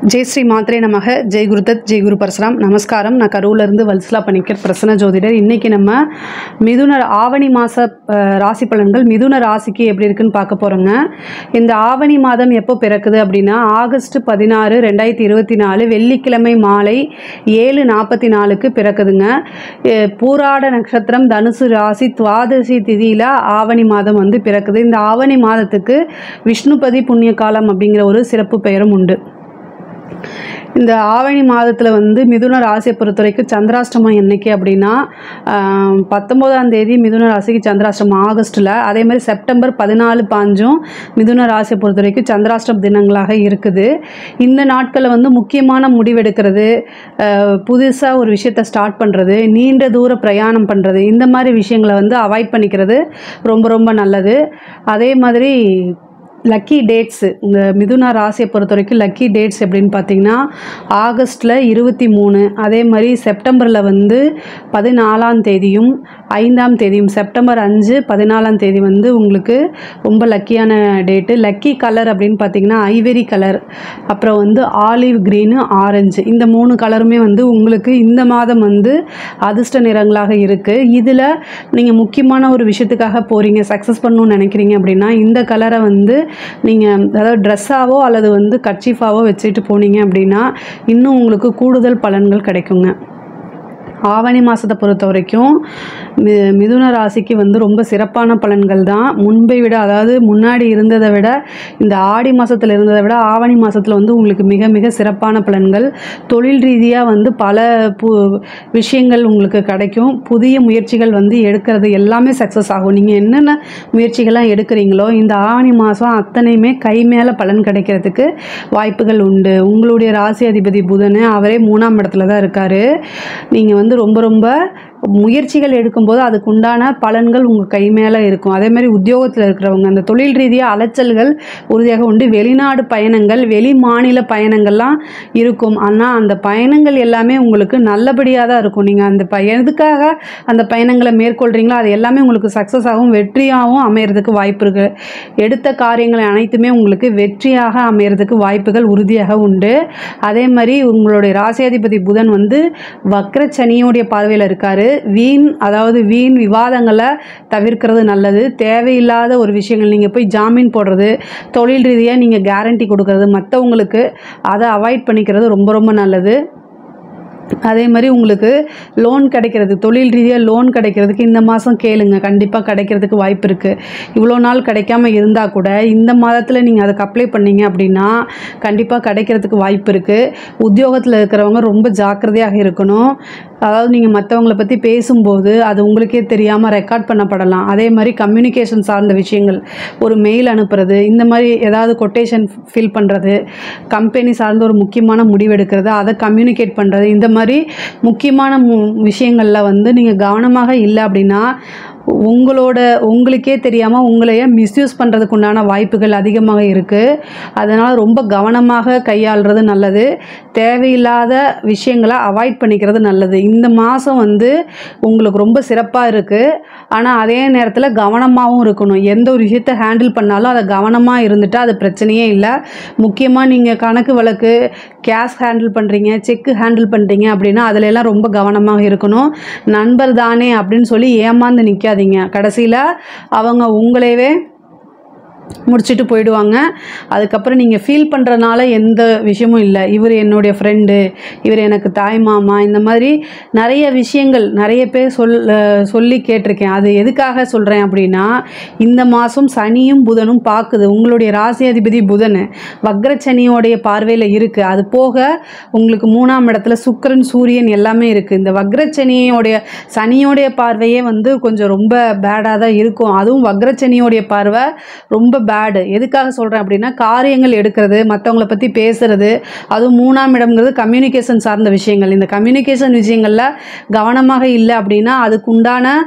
ஜெய் ஸ்ரீ மாத்ரே நமக ஜெய் குருதத் ஜெய் குரு பரசுராம் நமஸ்காரம் நான் கரூர்லேருந்து வல்சலா பணிக்கர் பிரசன்ன ஜோதிடர் இன்றைக்கி நம்ம மிதுன ஆவணி மாத ராசி பலன்கள் மிதுன ராசிக்கு எப்படி இருக்குன்னு பார்க்க போகிறோங்க இந்த ஆவணி மாதம் எப்போ பிறக்குது அப்படின்னா ஆகஸ்ட் பதினாறு ரெண்டாயிரத்தி இருபத்தி நாலு வெள்ளிக்கிழமை மாலை ஏழு நாற்பத்தி நாலுக்கு பிறக்குதுங்க எ, பூராட நட்சத்திரம் தனுசு ராசி துவாதசி திதியில் ஆவணி மாதம் வந்து பிறக்குது இந்த ஆவணி மாதத்துக்கு விஷ்ணுபதி புண்ணிய காலம் அப்படிங்கிற ஒரு சிறப்பு பெயரும் உண்டு இந்த ஆவணி மாதத்தில் வந்து மிதுன ராசியை பொறுத்த வரைக்கும் சந்திராஷ்டமம் என்னைக்கு அப்படின்னா ஆம், பத்தொம்போதாம் தேதி மிதுன ராசிக்கு சந்திராஷ்டமம் ஆகஸ்ட்டில் அதே மாதிரி செப்டம்பர் பதினாலு பாஞ்சும் மிதுன ராசியை பொறுத்த வரைக்கும் சந்திராஷ்டம தினங்களாக இருக்குது இந்த நாட்களில் வந்து முக்கியமான முடிவெடுக்கிறது புதுசாக ஒரு விஷயத்தை ஸ்டார்ட் பண்ணுறது நீண்ட தூர பிரயாணம் பண்ணுறது இந்த மாதிரி விஷயங்களை வந்து அவாய்ட் பண்ணிக்கிறது ரொம்ப ரொம்ப நல்லது அதே மாதிரி லக்கி டேட்ஸு இந்த மிதுன ராசியை பொறுத்த வரைக்கும் லக்கி டேட்ஸ் எப்படின்னு பார்த்தீங்கன்னா ஆகஸ்ட்டில் இருபத்தி மூணு அதே மாதிரி செப்டம்பரில் வந்து பதினாலாம் தேதியும் ஐந்தாம் தேதியும் செப்டம்பர் அஞ்சு பதினாலாம் தேதி வந்து உங்களுக்கு ரொம்ப லக்கியான டேட்டு லக்கி கலர் அப்படின்னு பார்த்தீங்கன்னா ஐவரி கலர் அப்புறம் வந்து ஆலிவ் க்ரீனு ஆரஞ்சு இந்த மூணு கலருமே வந்து உங்களுக்கு இந்த மாதம் வந்து அதிர்ஷ்ட நிறங்களாக இருக்குது இதில் நீங்கள் முக்கியமான ஒரு விஷயத்துக்காக போகிறீங்க சக்ஸஸ் பண்ணணும்னு நினைக்கிறீங்க அப்படின்னா இந்த கலரை வந்து நீங்கள் அதாவது ட்ரெஸ்ஸாவோ அல்லது வந்து கர்ச்சீஃபாவோ வச்சுட்டு போனீங்க அப்படின்னா இன்னும் உங்களுக்கு கூடுதல் பலன்கள் கிடைக்குங்க ஆவணி மாதத்தை பொறுத்த வரைக்கும் மி மிதுன ராசிக்கு வந்து ரொம்ப சிறப்பான பலன்கள் தான் முன்பை விட அதாவது முன்னாடி இருந்ததை விட இந்த ஆடி மாதத்தில் இருந்ததை விட ஆவணி மாதத்தில் வந்து உங்களுக்கு மிக மிக சிறப்பான பலன்கள் தொழில் ரீதியாக வந்து பல பு விஷயங்கள் உங்களுக்கு கிடைக்கும் புதிய முயற்சிகள் வந்து எடுக்கிறது எல்லாமே சக்ஸஸ் ஆகும் நீங்கள் என்னென்ன முயற்சிகள்லாம் எடுக்கிறீங்களோ இந்த ஆவணி மாதம் அத்தனையுமே கை மேலே பலன் கிடைக்கிறதுக்கு வாய்ப்புகள் உண்டு உங்களுடைய ராசி அதிபதி புதன் அவரே மூணாம் இடத்துல தான் இருக்கார் நீங்கள் வந்து ரொம்ப ரொம்ப முயற்சிகள் எடுக்கும்போது அதுக்கு உண்டான பலன்கள் உங்கள் கை மேலே இருக்கும் அதே மாதிரி உத்தியோகத்தில் இருக்கிறவங்க அந்த தொழில் ரீதியாக அலைச்சல்கள் உறுதியாக உண்டு வெளிநாடு பயணங்கள் வெளி மாநில பயணங்கள்லாம் இருக்கும் ஆனால் அந்த பயணங்கள் எல்லாமே உங்களுக்கு நல்லபடியாக தான் இருக்கும் நீங்கள் அந்த ப எதுக்காக அந்த பயணங்களை மேற்கொள்கிறீங்களோ அது எல்லாமே உங்களுக்கு சக்ஸஸ் ஆகும் வெற்றியாகவும் அமையறதுக்கு வாய்ப்பு இருக்குது எடுத்த காரியங்கள் அனைத்துமே உங்களுக்கு வெற்றியாக அமையறதுக்கு வாய்ப்புகள் உறுதியாக உண்டு அதே மாதிரி உங்களுடைய ராசியாதிபதி புதன் வந்து வக்ர சனியோடைய பார்வையில் இருக்காரு வீண் அதாவது வீண் விவாதங்களை தவிர்க்கிறது நல்லது தேவையில்லாத ஒரு விஷயங்கள் நீங்கள் போய் ஜாமீன் போடுறது தொழில் ரீதியாக நீங்கள் கேரண்டி கொடுக்கறது மற்றவங்களுக்கு அதை அவாய்ட் பண்ணிக்கிறது ரொம்ப ரொம்ப நல்லது அதே மாதிரி உங்களுக்கு லோன் கிடைக்கிறது தொழில் ரீதியாக லோன் கிடைக்கிறதுக்கு இந்த மாதம் கேளுங்க கண்டிப்பாக கிடைக்கிறதுக்கு வாய்ப்பு இருக்குது இவ்வளோ நாள் கிடைக்காம இருந்தால் கூட இந்த மாதத்தில் நீங்கள் அதுக்கு அப்ளை பண்ணீங்க அப்படின்னா கண்டிப்பாக கிடைக்கிறதுக்கு வாய்ப்பு இருக்குது உத்தியோகத்தில் இருக்கிறவங்க ரொம்ப ஜாக்கிரதையாக இருக்கணும் அதாவது நீங்கள் மற்றவங்கள பற்றி பேசும்போது அது உங்களுக்கே தெரியாமல் ரெக்கார்ட் பண்ணப்படலாம் அதே மாதிரி கம்யூனிகேஷன் சார்ந்த விஷயங்கள் ஒரு மெயில் அனுப்புறது இந்த மாதிரி ஏதாவது கொட்டேஷன் ஃபில் பண்ணுறது கம்பெனி சார்ந்த ஒரு முக்கியமான முடிவெடுக்கிறது அதை கம்யூனிகேட் பண்ணுறது இந்த மாதிரி முக்கியமான மு விஷயங்களில் வந்து நீங்கள் கவனமாக இல்லை அப்படின்னா உங்களோட உங்களுக்கே தெரியாமல் உங்களையே மிஸ்யூஸ் பண்ணுறதுக்கு உண்டான வாய்ப்புகள் அதிகமாக இருக்குது அதனால் ரொம்ப கவனமாக கையாளுறது நல்லது தேவையில்லாத விஷயங்களை அவாய்ட் பண்ணிக்கிறது நல்லது இந்த மாதம் வந்து உங்களுக்கு ரொம்ப சிறப்பாக இருக்குது ஆனால் அதே நேரத்தில் கவனமாகவும் இருக்கணும் எந்த ஒரு விஷயத்தை ஹேண்டில் பண்ணாலும் அதை கவனமாக இருந்துட்டால் அது பிரச்சனையே இல்லை முக்கியமாக நீங்கள் கணக்கு வழக்கு கேஷ் ஹேண்டில் பண்ணுறீங்க செக்கு ஹேண்டில் பண்ணுறீங்க அப்படின்னா அதுல எல்லாம் ரொம்ப கவனமாக இருக்கணும் நண்பர் தானே அப்படின்னு சொல்லி ஏமாந்து நிற்காதீங்க கடைசியில் அவங்க உங்களையவே முடிச்சுட்டு போயிடுவாங்க அதுக்கப்புறம் நீங்கள் ஃபீல் பண்ணுறனால எந்த விஷயமும் இல்லை இவர் என்னுடைய ஃப்ரெண்டு இவர் எனக்கு தாய் மாமா இந்த மாதிரி நிறைய விஷயங்கள் நிறைய பேர் சொல் அஹ் சொல்லி கேட்டிருக்கேன் அது எதுக்காக சொல்கிறேன் அப்படின்னா இந்த மாதம் சனியும் புதனும் பார்க்குது உங்களுடைய ராசி அதிபதி புதன் வக்ரச்சனியோடைய பார்வையில் இருக்குது அது போக உங்களுக்கு மூணாம் இடத்துல சுக்கிரன் சூரியன் எல்லாமே இருக்குது இந்த வக்ரச்சனியோடைய சனியோடைய பார்வையே வந்து கொஞ்சம் ரொம்ப பேடாக தான் இருக்கும் அதுவும் வக்ரச்சனியோடைய பார்வை ரொம்ப பேடு எதுக்காக சொல்கிறேன் அப்படின்னா காரியங்கள் எடுக்கிறது மற்றவங்கள பற்றி பேசுறது அதுவும் மூணாம் இடம்ங்கிறது கம்யூனிகேஷன் சார்ந்த விஷயங்கள் இந்த கம்யூனிகேஷன் விஷயங்களில் கவனமாக இல்லை அப்படின்னா அதுக்கு உண்டான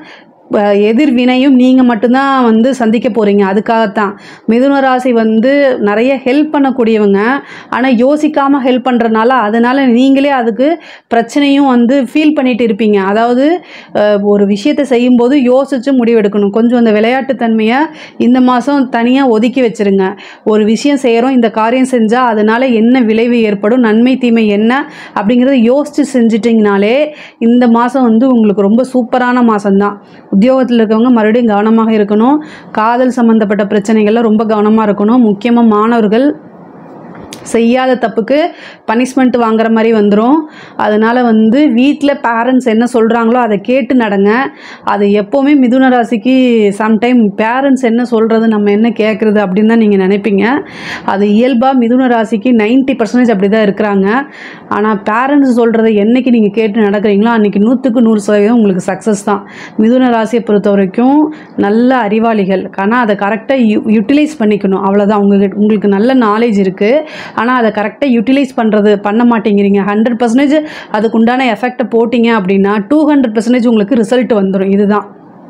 அஹ், எதிர்வினையும் நீங்கள் மட்டும்தான் வந்து சந்திக்க போகிறீங்க அதுக்காகத்தான் மிதுன ராசி வந்து நிறைய ஹெல்ப் பண்ணக்கூடியவங்க ஆனால் யோசிக்காமல் ஹெல்ப் பண்ணுறனால அதனால் நீங்களே அதுக்கு பிரச்சனையும் வந்து ஃபீல் பண்ணிட்டு இருப்பீங்க அதாவது அஹ், ஒரு விஷயத்தை செய்யும்போது யோசித்து முடிவெடுக்கணும் கொஞ்சம் அந்த விளையாட்டுத்தன்மையை இந்த மாதம் தனியாக ஒதுக்கி வச்சிருங்க ஒரு விஷயம் செய்கிறோம் இந்த காரியம் செஞ்சால் அதனால் என்ன விளைவு ஏற்படும் நன்மை தீமை என்ன அப்படிங்கிறத யோசித்து செஞ்சிட்டிங்கனாலே இந்த மாதம் வந்து உங்களுக்கு ரொம்ப சூப்பரான மாதம்தான் உத்தியோகத்தில் இருக்கவங்க மறுபடியும் கவனமாக இருக்கணும் காதல் சம்மந்தப்பட்ட பிரச்சனைகள்ல ரொம்ப கவனமாக இருக்கணும் முக்கியமாக மாணவர்கள் செய்யாத தப்புக்கு பனிஷ்மெண்ட் வாங்குற மாதிரி வந்துடும் அதனால் வந்து வீட்டில் பேரண்ட்ஸ் என்ன சொல்கிறாங்களோ அதை கேட்டு நடங்க அது எப்போவுமே மிதுன ராசிக்கு சம்டைம் பேரண்ட்ஸ் என்ன சொல்கிறது நம்ம என்ன கேட்குறது அப்படின்னு தான் நீங்கள் நினைப்பீங்க அது இயல்பாக மிதுன ராசிக்கு 90% பர்சன்டேஜ் அப்படி தான் இருக்கிறாங்க ஆனால் பேரண்ட்ஸ் சொல்கிறத என்னைக்கு நீங்கள் கேட்டு நடக்கிறீங்களோ அன்றைக்கி நூற்றுக்கு நூறு சதவீதம் உங்களுக்கு சக்ஸஸ் தான் மிதுன ராசியை பொறுத்த வரைக்கும் நல்ல அறிவாளிகள் ஆனால் அதை கரெக்டாக யூ யூட்டிலைஸ் பண்ணிக்கணும் அவ்வளோதான் உங்களுக்கு உங்களுக்கு நல்ல நாலேஜ் இருக்குது ஆனால் அதை கரெக்டாக யூட்டிலைஸ் பண்ணுறது பண்ண மாட்டேங்கிறீங்க ஹண்ட்ரட் பர்சன்டேஜ் அதுக்கு உண்டான எஃபெக்டை போட்டிங்க அப்படின்னா டூ ஹண்ட்ரட் பர்சன்டேஜ் உங்களுக்கு ரிசல்ட் வந்துடும் இதுதான்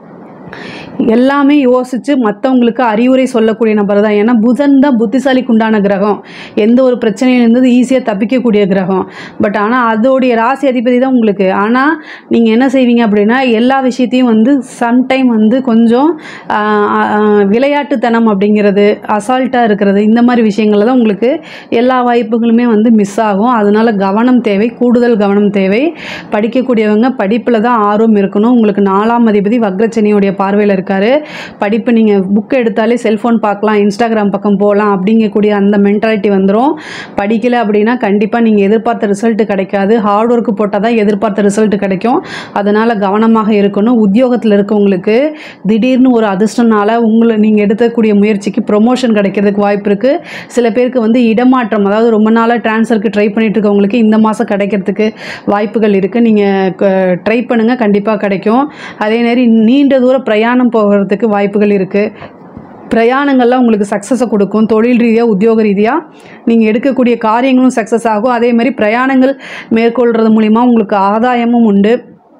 எல்லாமே யோசித்து மற்றவங்களுக்கு அறிவுரை சொல்லக்கூடிய நபர் தான் ஏன்னா புதன் தான் புத்திசாலிக்கு உண்டான கிரகம் எந்த ஒரு பிரச்சனையிலேருந்து ஈஸியாக தப்பிக்கக்கூடிய கிரகம் பட் ஆனால் அதோடைய ராசி அதிபதி தான் உங்களுக்கு ஆனால் நீங்கள் என்ன செய்வீங்க அப்படின்னா எல்லா விஷயத்தையும் வந்து சம்டைம் வந்து கொஞ்சம் ஆஹ், ஆஹ், விளையாட்டுத்தனம் அப்படிங்கிறது அசால்ட்டாக இருக்கிறது இந்த மாதிரி விஷயங்கள்ல தான் உங்களுக்கு எல்லா வாய்ப்புகளுமே வந்து மிஸ் ஆகும் அதனால கவனம் தேவை கூடுதல் கவனம் தேவை படிக்கக்கூடியவங்க படிப்பில் தான் ஆர்வம் இருக்கணும் உங்களுக்கு நாலாம் அதிபதி வக்ரச்சனியோடைய பார்வையில் இருக்காரு படிப்பு நீங்கள் புக் எடுத்தாலே செல்ஃபோன் பார்க்கலாம் இன்ஸ்டாகிராம் பக்கம் போகலாம் அப்படிங்கக்கூடிய அந்த மென்டாலிட்டி வந்துடும் படிக்கலை அப்படின்னா கண்டிப்பாக நீங்கள் எதிர்பார்த்த ரிசல்ட் கிடைக்காது ஹார்ட் ஒர்க் போட்டால் தான் எதிர்பார்த்த ரிசல்ட் கிடைக்கும் அதனால் கவனமாக இருக்கணும் உத்தியோகத்தில் இருக்கவங்களுக்கு திடீர்னு ஒரு அதிர்ஷ்டனால உங்களை நீங்கள் எடுக்கக்கூடிய முயற்சிக்கு ப்ரொமோஷன் கிடைக்கிறதுக்கு வாய்ப்பு இருக்குது சில பேருக்கு வந்து இடமாற்றம் அதாவது ரொம்ப நாளாக ட்ரான்ஸ்ஃபருக்கு ட்ரை பண்ணிட்டு இருக்கவங்களுக்கு இந்த மாதம் கிடைக்கிறதுக்கு வாய்ப்புகள் இருக்குது நீங்கள் ட்ரை பண்ணுங்கள் கண்டிப்பாக கிடைக்கும் அதே மாதிரி நீண்ட தூர பிரயாணம் போகிறதுக்கு வாய்ப்புகள் இருக்குது பிரயாணங்கள்லாம் உங்களுக்கு சக்ஸஸை கொடுக்கும் தொழில் ரீதியாக உத்தியோக ரீதியாக நீங்கள் எடுக்கக்கூடிய காரியங்களும் சக்ஸஸ் ஆகும் அதே மாதிரி பிரயாணங்கள் மேற்கொள்கிறது மூலிமா உங்களுக்கு ஆதாயமும் உண்டு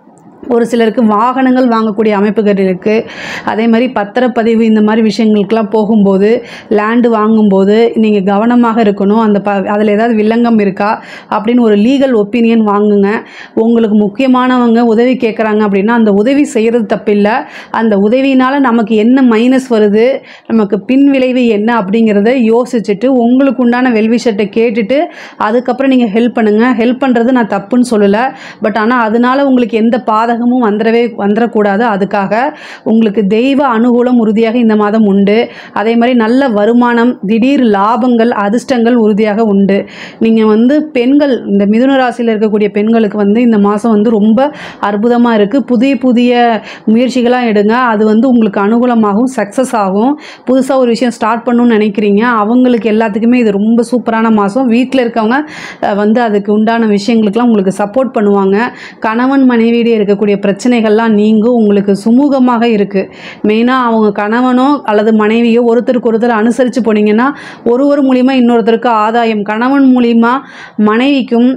ஒரு சிலருக்கு வாகனங்கள் வாங்கக்கூடிய அமைப்புகள் இருக்குது அதே மாதிரி பத்திரப்பதிவு இந்த மாதிரி விஷயங்களுக்கெல்லாம் போகும்போது லேண்டு வாங்கும்போது நீங்கள் கவனமாக இருக்கணும் அந்த ப அதில் ஏதாவது வில்லங்கம் இருக்கா அப்படின்னு ஒரு லீகல் ஒப்பீனியன் வாங்குங்க உங்களுக்கு முக்கியமானவங்க உதவி கேட்குறாங்க அப்படின்னா அந்த உதவி செய்கிறது தப்பில்லை அந்த உதவியினால் நமக்கு என்ன மைனஸ் வருது நமக்கு பின் விளைவு என்ன அப்படிங்கிறத யோசிச்சுட்டு உங்களுக்கு உண்டான வெல்விஷட்டை கேட்டுட்டு அதுக்கப்புறம் நீங்கள் ஹெல்ப் பண்ணுங்கள் ஹெல்ப் பண்ணுறது நான் தப்புன்னு சொல்லலை பட் ஆனால் அதனால உங்களுக்கு எந்த பாதகமும் வந்துடவே வந்துடக்கூடாது அதுக்காக உங்களுக்கு தெய்வ அனுகூலம் உறுதியாக இந்த மாதம் உண்டு அதே மாதிரி நல்ல வருமானம் திடீர் லாபங்கள் அதிர்ஷ்டங்கள் உறுதியாக உண்டு நீங்கள் வந்து பெண்கள் இந்த மிதுன ராசியில் இருக்கக்கூடிய பெண்களுக்கு வந்து இந்த மாதம் வந்து ரொம்ப அற்புதமாக இருக்குது புதிய புதிய முயற்சிகளாக எடுங்க அது வந்து உங்களுக்கு அனுகூலமாகும் சக்ஸஸ் ஆகும் புதுசாக ஒரு விஷயம் ஸ்டார்ட் பண்ணணும்னு நினைக்கிறீங்க அவங்களுக்கு எல்லாத்துக்குமே இது ரொம்ப சூப்பரான மாதம் வீட்டில் இருக்கவங்க அஹ், வந்து அதுக்கு உண்டான விஷயங்களுக்கெல்லாம் உங்களுக்கு சப்போர்ட் பண்ணுவாங்க கணவன் மனைவியிடையே இருக்கக்கூடிய பிரச்சனைகள்லாம் நீங்கும் உங்களுக்கு சுமூகமாக இருக்குது மெயினாக அவங்க கணவனோ அல்லது மனைவியோ ஒருத்தருக்கு ஒருத்தர் அனுசரித்து போனீங்கன்னா ஒருவர் மூலிமா இன்னொருத்தருக்கு ஆதாயம் கணவன் மூலிமா மனைவிக்கும்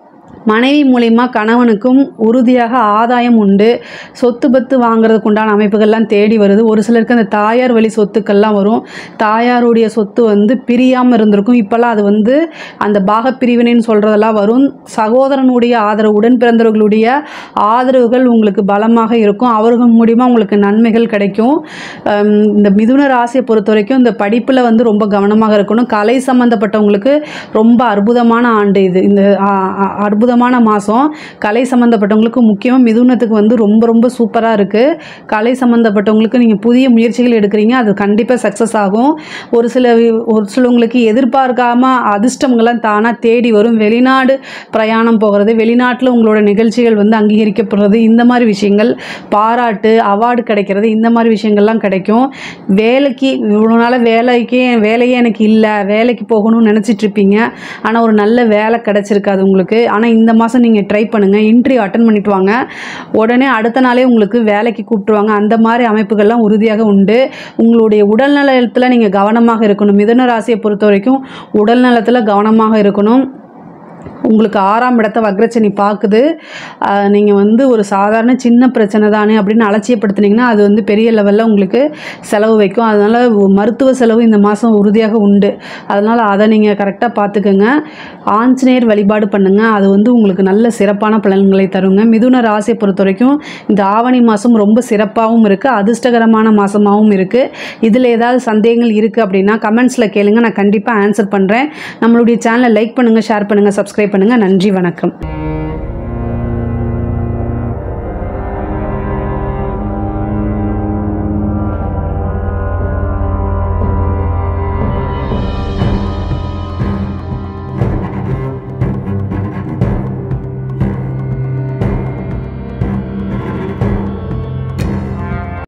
மனைவி மூலிமா கணவனுக்கும் உறுதியாக ஆதாயம் உண்டு சொத்து பத்து வாங்குறதுக்கு உண்டான அமைப்புகள்லாம் தேடி வருது ஒரு சிலருக்கு அந்த தாயார் வழி சொத்துக்கள்லாம் வரும் தாயாருடைய சொத்து வந்து பிரியாமல் இருந்திருக்கும் இப்போல்லாம் அது வந்து அந்த பாகப்பிரிவினைன்னு சொல்கிறதெல்லாம் வரும் சகோதரனுடைய ஆதரவு உடன் பிறந்தவர்களுடைய ஆதரவுகள் உங்களுக்கு பலமாக இருக்கும் அவர்கள் மூலிமா உங்களுக்கு நன்மைகள் கிடைக்கும் ஹம், இந்த மிதுன ராசியை பொறுத்த வரைக்கும் இந்த படிப்பில் வந்து ரொம்ப கவனமாக இருக்கணும் கலை சம்மந்தப்பட்டவங்களுக்கு ரொம்ப அற்புதமான ஆண்டு இது இந்த ஆ, ஆ, அற்புதமான மாதம் கலை சம்மந்தப்பட்டவங்களுக்கு முக்கியமாக மிதுனத்துக்கு வந்து ரொம்ப ரொம்ப சூப்பராக இருக்குது கலை சம்மந்தப்பட்டவங்களுக்கு நீங்கள் புதிய முயற்சிகள் எடுக்கிறீங்க அது கண்டிப்பாக சக்ஸஸ் ஆகும் ஒரு சில வி- ஒரு சிலவங்களுக்கு எதிர்பார்க்காம அதிர்ஷ்டங்கள்லாம் தானாக தேடி வரும் வெளிநாடு பிரயாணம் போகிறது வெளிநாட்டில் உங்களோட நிகழ்ச்சிகள் வந்து அங்கீகரிக்கப்படுறது இந்த மாதிரி விஷயங்கள் பாராட்டு அவார்டு கிடைக்கிறது இந்த மாதிரி விஷயங்கள்லாம் கிடைக்கும் வேலைக்கு இவ்வளோ நாளாக வேலைக்கு வேலையே எனக்கு இல்லை வேலைக்கு போகணும்னு நினச்சிட்டு இருப்பீங்க ஆனால் ஒரு நல்ல வேலை கிடச்சிருக்காது உங்களுக்கு ஆனால் இந்த மாதம் நீங்கள் ட்ரை பண்ணுங்கள் இன்டர்வியூ அட்டன் பண்ணிட்டு வாங்க உடனே அடுத்த நாளே உங்களுக்கு வேலைக்கு கூப்பிட்டுருவாங்க அந்த மாதிரி அமைப்புகள்லாம் உறுதியாக உண்டு உங்களுடைய உடல்நலத்தில் நீங்கள் கவனமாக இருக்கணும் மிதுன ராசியை பொறுத்த வரைக்கும் உடல்நலத்தில் கவனமாக இருக்கணும் உங்களுக்கு ஆறாம் இடத்த வக்ரச்சனி பார்க்குது நீங்கள் வந்து ஒரு சாதாரண சின்ன பிரச்சனை தானே அப்படின்னு அலட்சியப்படுத்துனீங்கன்னா அது வந்து பெரிய லெவலில் உங்களுக்கு செலவு வைக்கும் அதனால் மருத்துவ செலவு இந்த மாதம் உறுதியாக உண்டு அதனால் அதை நீங்கள் கரெக்டாக பார்த்துக்கோங்க ஆஞ்சநேயர் வழிபாடு பண்ணுங்கள் அது வந்து உங்களுக்கு நல்ல சிறப்பான பலன்களை தருங்க மிதுன ராசியை பொறுத்த வரைக்கும் இந்த ஆவணி மாதம் ரொம்ப சிறப்பாகவும் இருக்குது அதிர்ஷ்டகரமான மாதமாகவும் இருக்குது இதில் ஏதாவது சந்தேகங்கள் இருக்குது அப்படின்னா கமெண்ட்ஸில் கேளுங்க நான் கண்டிப்பாக ஆன்சர் பண்ணுறேன் நம்மளுடைய சேனலை லைக் பண்ணுங்கள் ஷேர் பண்ணுங்கள் சப்ஸ்கிரைப் பண்ணுங்கள் நன்றி வணக்கம்